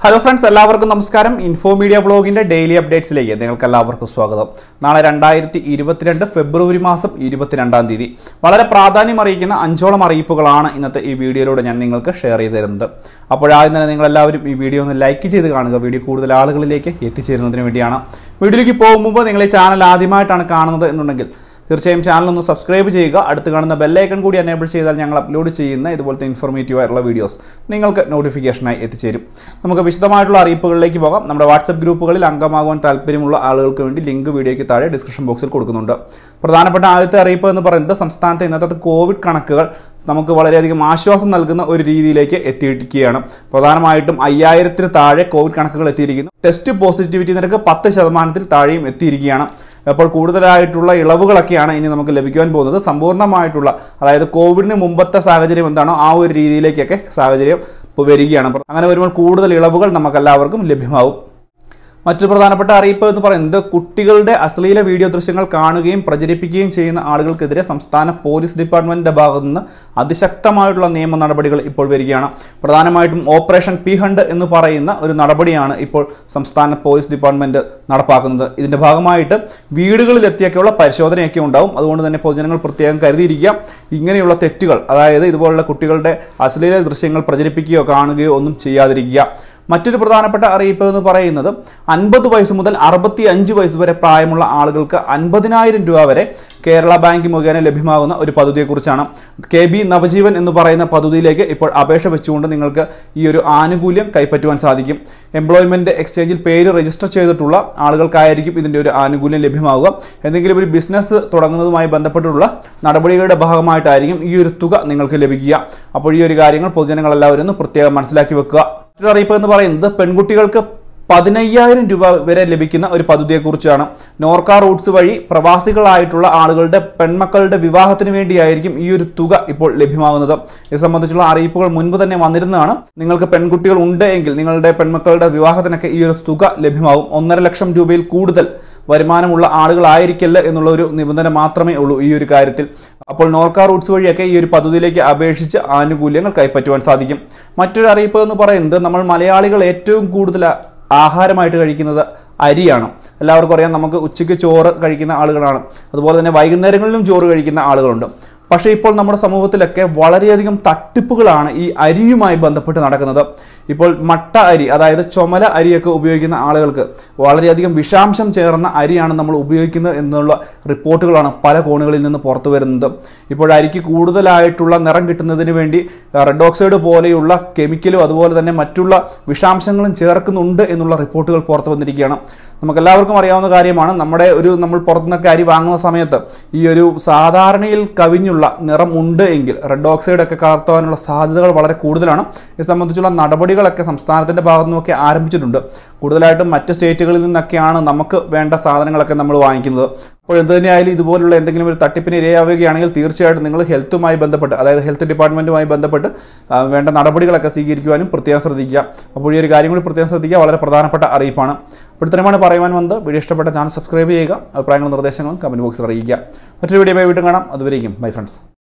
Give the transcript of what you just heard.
hello friends എല്ലാവർക്കും നമസ്കാരം info media വ്ളോഗിന്റെ ഡെയിലി അപ്ഡേറ്റ്സിലേക്ക് നിങ്ങൾക്ക് എല്ലാവർക്കും സ്വാഗതം നാളെ രണ്ടായിരത്തി ഇരുപത്തിരണ്ട് ഫെബ്രുവരി മാസം ഇരുപത്തിരണ്ടാം തീയതി വളരെ പ്രാധാന്യം അറിയിക്കുന്ന അഞ്ചോളം അറിയിപ്പുകളാണ് ഇന്നത്തെ ഈ വീഡിയോയിലൂടെ ഞാൻ നിങ്ങൾക്ക് ഷെയർ ചെയ്ത് തരുന്നത് അപ്പോഴാദ്യം തന്നെ നിങ്ങൾ എല്ലാവരും ഈ വീഡിയോ ഒന്ന് ലൈക്ക് ചെയ്ത് കാണുക വീഡിയോ കൂടുതൽ ആളുകളിലേക്ക് എത്തിച്ചേരുന്നതിന് വേണ്ടിയാണ് വീഡിയോയിലേക്ക് പോകുമ്പോൾ നിങ്ങൾ ഈ ചാനൽ ആദ്യമായിട്ടാണ് കാണുന്നത് എന്നുണ്ടെങ്കിൽ തീർച്ചയായും ചാനൽ ഒന്ന് സബ്സ്ക്രൈബ് ചെയ്യുക അടുത്ത് കാണുന്ന ബെല്ലൈക്കൺ കൂടി എനേബിൾ ചെയ്താൽ ഞങ്ങൾ അപ്ലോഡ് ചെയ്യുന്ന ഇതുപോലത്തെ ഇൻഫോർമേറ്റീവ് ആയിട്ടുള്ള വീഡിയോസ് നിങ്ങൾക്ക് നോട്ടിഫിക്കേഷനായി എത്തിച്ചേരും നമുക്ക് വിശദമായിട്ടുള്ള അറിയിപ്പുകളിലേക്ക് പോകാം നമ്മുടെ വാട്സപ്പ് ഗ്രൂപ്പുകളിൽ അംഗമാകുവാൻ താല്പര്യമുള്ള ആളുകൾക്ക് വേണ്ടി ലിങ്ക് വീഡിയോയ്ക്ക് താഴെ ഡിസ്ക്രിപ്ഷൻ ബോക്സിൽ കൊടുക്കുന്നുണ്ട് പ്രധാനപ്പെട്ട ആദ്യത്തെ അറിയിപ്പ് എന്ന് പറയുന്നത് സംസ്ഥാനത്തെ ഇന്നത്തെ കോവിഡ് കണക്കുകൾ നമുക്ക് വളരെയധികം ആശ്വാസം നൽകുന്ന ഒരു രീതിയിലേക്ക് എത്തിയിരിക്കുകയാണ് പ്രധാനമായിട്ടും അയ്യായിരത്തിന് താഴെ കോവിഡ് കണക്കുകൾ എത്തിയിരിക്കുന്നു ടെസ്റ്റ് പോസിറ്റിവിറ്റി നിരക്ക് പത്ത് ശതമാനത്തിൽ താഴെയും എത്തിയിരിക്കുകയാണ് അപ്പോൾ കൂടുതലായിട്ടുള്ള ഇളവുകളൊക്കെയാണ് ഇനി നമുക്ക് ലഭിക്കുവാൻ പോകുന്നത് സമ്പൂർണ്ണമായിട്ടുള്ള അതായത് കോവിഡിന് മുമ്പത്തെ സാഹചര്യം എന്താണോ ആ ഒരു രീതിയിലേക്കൊക്കെ സാഹചര്യം ഇപ്പോൾ വരികയാണ് അപ്പോൾ അങ്ങനെ വരുമ്പോൾ കൂടുതൽ ഇളവുകൾ നമുക്കെല്ലാവർക്കും ലഭ്യമാവും മറ്റൊരു പ്രധാനപ്പെട്ട അറിയിപ്പ് എന്ന് പറയുന്നത് കുട്ടികളുടെ അശ്ലീല വീഡിയോ ദൃശ്യങ്ങൾ കാണുകയും പ്രചരിപ്പിക്കുകയും ചെയ്യുന്ന ആളുകൾക്കെതിരെ സംസ്ഥാന പോലീസ് ഡിപ്പാർട്ട്മെന്റിന്റെ ഭാഗത്തു നിന്ന് അതിശക്തമായിട്ടുള്ള നിയമ നടപടികൾ ഇപ്പോൾ വരികയാണ് പ്രധാനമായിട്ടും ഓപ്പറേഷൻ പി ഹണ്ട് എന്ന് പറയുന്ന ഒരു നടപടിയാണ് ഇപ്പോൾ സംസ്ഥാന പോലീസ് ഡിപ്പാർട്ട്മെന്റ് നടപ്പാക്കുന്നത് ഇതിന്റെ ഭാഗമായിട്ട് വീടുകളിലെത്തിയൊക്കെയുള്ള പരിശോധനയൊക്കെ ഉണ്ടാവും അതുകൊണ്ട് തന്നെ പൊതുജനങ്ങൾ പ്രത്യേകം കരുതിയിരിക്കുക ഇങ്ങനെയുള്ള തെറ്റുകൾ അതായത് ഇതുപോലുള്ള കുട്ടികളുടെ അശ്ലീല ദൃശ്യങ്ങൾ പ്രചരിപ്പിക്കുകയോ കാണുകയോ ഒന്നും ചെയ്യാതിരിക്കുക മറ്റൊരു പ്രധാനപ്പെട്ട അറിയിപ്പ് എന്ന് പറയുന്നത് അൻപത് വയസ്സ് മുതൽ അറുപത്തി അഞ്ച് വയസ്സ് വരെ പ്രായമുള്ള ആളുകൾക്ക് അൻപതിനായിരം രൂപ വരെ കേരള ബാങ്ക് മുഖേന ലഭ്യമാകുന്ന ഒരു പദ്ധതിയെക്കുറിച്ചാണ് കെ ബി നവജീവൻ എന്ന് പറയുന്ന പദ്ധതിയിലേക്ക് ഇപ്പോൾ അപേക്ഷ വെച്ചുകൊണ്ട് നിങ്ങൾക്ക് ഈ ഒരു ആനുകൂല്യം കൈപ്പറ്റുവാൻ സാധിക്കും എംപ്ലോയ്മെന്റ് എക്സ്ചേഞ്ചിൽ പേര് രജിസ്റ്റർ ചെയ്തിട്ടുള്ള ആളുകൾക്കായിരിക്കും ഇതിന്റെ ഒരു ആനുകൂല്യം ലഭ്യമാവുക എന്തെങ്കിലും ഒരു ബിസിനസ് തുടങ്ങുന്നതുമായി ബന്ധപ്പെട്ടുള്ള നടപടികളുടെ ഭാഗമായിട്ടായിരിക്കും ഈ ഒരു തുക നിങ്ങൾക്ക് ലഭിക്കുക അപ്പോൾ ഈ ഒരു കാര്യങ്ങൾ പൊതുജനങ്ങൾ എല്ലാവരും ഒന്ന് പ്രത്യേകം മനസ്സിലാക്കി വെക്കുക മറ്റൊരു അറിയിപ്പ് എന്ന് പറയുന്നത് പെൺകുട്ടികൾക്ക് പതിനയ്യായിരം രൂപ വരെ ലഭിക്കുന്ന ഒരു പദ്ധതിയെക്കുറിച്ചാണ് നോർക്ക റൂട്ട്സ് വഴി പ്രവാസികളായിട്ടുള്ള ആളുകളുടെ പെൺമക്കളുടെ വിവാഹത്തിന് വേണ്ടിയായിരിക്കും ഈ ഒരു തുക ഇപ്പോൾ ലഭ്യമാകുന്നത് ഇത് സംബന്ധിച്ചുള്ള അറിയിപ്പുകൾ മുൻപ് തന്നെ വന്നിരുന്നതാണ് നിങ്ങൾക്ക് പെൺകുട്ടികൾ ഉണ്ട് എങ്കിൽ നിങ്ങളുടെ പെൺമക്കളുടെ വിവാഹത്തിനൊക്കെ ഈ ഒരു തുക ലഭ്യമാകും ഒന്നര ലക്ഷം രൂപയിൽ കൂടുതൽ വരുമാനമുള്ള ആളുകളായിരിക്കില്ല എന്നുള്ള ഒരു നിബന്ധന മാത്രമേ ഉള്ളൂ ഈ ഒരു കാര്യത്തിൽ അപ്പോൾ നോർക്ക റൂട്ട്സ് വഴിയൊക്കെ ഈ ഒരു പദ്ധതിയിലേക്ക് അപേക്ഷിച്ച് ആനുകൂല്യങ്ങൾ കൈപ്പറ്റുവാൻ സാധിക്കും മറ്റൊരു അറിയിപ്പ് എന്ന് പറയുന്നത് നമ്മൾ മലയാളികൾ ഏറ്റവും കൂടുതൽ ആഹാരമായിട്ട് കഴിക്കുന്നത് അരിയാണ് എല്ലാവർക്കും അറിയാം നമുക്ക് ഉച്ചയ്ക്ക് ചോറ് കഴിക്കുന്ന ആളുകളാണ് അതുപോലെ തന്നെ വൈകുന്നേരങ്ങളിലും ചോറ് കഴിക്കുന്ന ആളുകളുണ്ട് പക്ഷേ ഇപ്പോൾ നമ്മുടെ സമൂഹത്തിലൊക്കെ വളരെയധികം തട്ടിപ്പുകളാണ് ഈ അരിയുമായി ബന്ധപ്പെട്ട് നടക്കുന്നത് ഇപ്പോൾ മട്ട അരി അതായത് ചുമല അരിയൊക്കെ ഉപയോഗിക്കുന്ന ആളുകൾക്ക് വളരെയധികം വിഷാംശം ചേർന്ന അരിയാണ് നമ്മൾ ഉപയോഗിക്കുന്നത് എന്നുള്ള റിപ്പോർട്ടുകളാണ് പല കോണുകളിൽ നിന്ന് പുറത്തു വരുന്നത് ഇപ്പോൾ അരിക്ക് കൂടുതലായിട്ടുള്ള നിറം കിട്ടുന്നതിന് വേണ്ടി റെഡ് ഓക്സൈഡ് പോലെയുള്ള കെമിക്കലും അതുപോലെ തന്നെ മറ്റുള്ള വിഷാംശങ്ങളും ചേർക്കുന്നുണ്ട് എന്നുള്ള റിപ്പോർട്ടുകൾ പുറത്തു വന്നിരിക്കുകയാണ് നമുക്കെല്ലാവർക്കും അറിയാവുന്ന കാര്യമാണ് നമ്മുടെ ഒരു നമ്മൾ പുറത്തുനിന്നൊക്കെ അരി വാങ്ങുന്ന സമയത്ത് ഈ ഒരു സാധാരണയിൽ കവിഞ്ഞുള്ള നിറം ഉണ്ട് എങ്കിൽ റെഡ് ഓക്സൈഡ് ഒക്കെ കലർത്താനുള്ള സാധ്യതകൾ വളരെ കൂടുതലാണ് ഇത് സംബന്ധിച്ചുള്ള നടപടികളൊക്കെ സംസ്ഥാനത്തിന്റെ ഭാഗത്തു നിന്നൊക്കെ ആരംഭിച്ചിട്ടുണ്ട് കൂടുതലായിട്ടും മറ്റ് സ്റ്റേറ്റുകളിൽ നിന്നൊക്കെയാണ് നമുക്ക് വേണ്ട സാധനങ്ങളൊക്കെ നമ്മൾ വാങ്ങിക്കുന്നത് അപ്പോൾ എന്ത് തന്നെയായാലും ഇതുപോലുള്ള എന്തെങ്കിലും ഒരു തട്ടിപ്പിന് ഇരയാവുകയാണെങ്കിൽ തീർച്ചയായിട്ടും നിങ്ങൾ ഹെൽത്തുമായി ബന്ധപ്പെട്ട് അതായത് ഹെൽത്ത് ഡിപ്പാർട്ട്മെന്റുമായി ബന്ധപ്പെട്ട് ആ, വേണ്ട നടപടികളൊക്കെ സ്വീകരിക്കുവാനും പ്രത്യേകം ശ്രദ്ധിക്കുക അപ്പോൾ ഈ ഒരു കാര്യം കൂടി പ്രത്യേകം ശ്രദ്ധിക്കുക വളരെ പ്രധാനപ്പെട്ട അറിയിപ്പാണ് അപ്പോൾ ഇത്രയുമാണ് പറയുവാൻ വന്നത് വീഡിയോ ഇഷ്ടപ്പെട്ട ചാനൽ സബ്സ്ക്രൈബ് ചെയ്യുക അഭിപ്രായങ്ങളും നിർദ്ദേശങ്ങളും കമന്റ് ബോക്സിൽ അറിയിക്കുക മറ്റൊരു വീഡിയോ വീണ്ടും കാണാം അതുവരെയും ബൈ ഫ്രണ്ട്സ്